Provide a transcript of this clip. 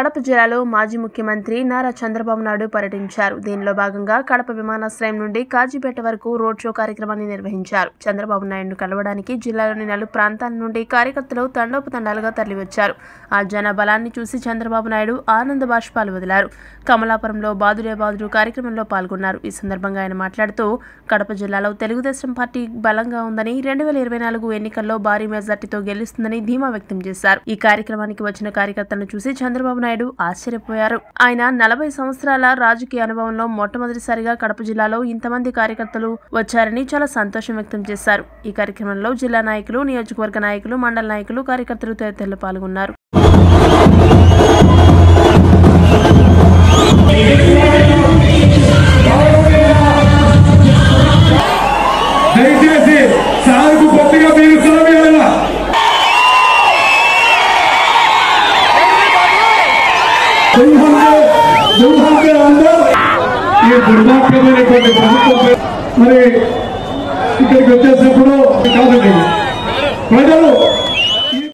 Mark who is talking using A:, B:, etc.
A: కడప జిల్లాలో మాజీ ముఖ్యమంత్రి నారా చంద్రబాబు నాయుడు పర్యటించారు దీనిలో భాగంగా కడప విమానాశ్రయం నుండి కాజీపేట వరకు రోడ్ షో కార్యక్రమాన్ని నిర్వహించారు చంద్రబాబు నాయుడును కలవడానికి జిల్లాలోని నలు ప్రాంతాల నుండి కార్యకర్తలు తండోపతండాలుగా తరలివచ్చారు ఆ జన బలాన్ని చూసి చంద్రబాబు నాయుడు ఆనంద బాష్పాలు వదిలారు కమలాపురంలో బాదుడే బాదుడు కార్యక్రమంలో పాల్గొన్నారు ఈ సందర్భంగా ఆయన మాట్లాడుతూ కడప జిల్లాలో తెలుగుదేశం పార్టీ బలంగా ఉందని రెండు వేల ఇరవై నాలుగు ఎన్నికల్లో భారీ మెజార్టీతో గెలుస్తుందని ధీమా వ్యక్తం చేశారు ఈ కార్యక్రమానికి వచ్చిన కార్యకర్తలను చూసి చంద్రబాబు నాయుడు ఆశ్చర్యపోయారు ఆయన నలభై సంవత్సరాల రాజకీయ అనుభవంలో మొట్టమొదటిసారిగా కడప జిల్లాలో ఇంతమంది కార్యకర్తలు వచ్చారని చాలా సంతోషం వ్యక్తం చేశారు ఈ కార్యక్రమంలో జిల్లా నాయకులు నియోజకవర్గ నాయకులు మండల నాయకులు కార్యకర్తలు తదితరులు పాల్గొన్నారు
B: దయచేసి సార్కు కొద్దిగా మీరు సెలవు ఈ దుర్మార్గమైనటువంటి ప్రభుత్వం మరి ఇక్కడికి వచ్చేసినప్పుడు కాదండి ప్రజలు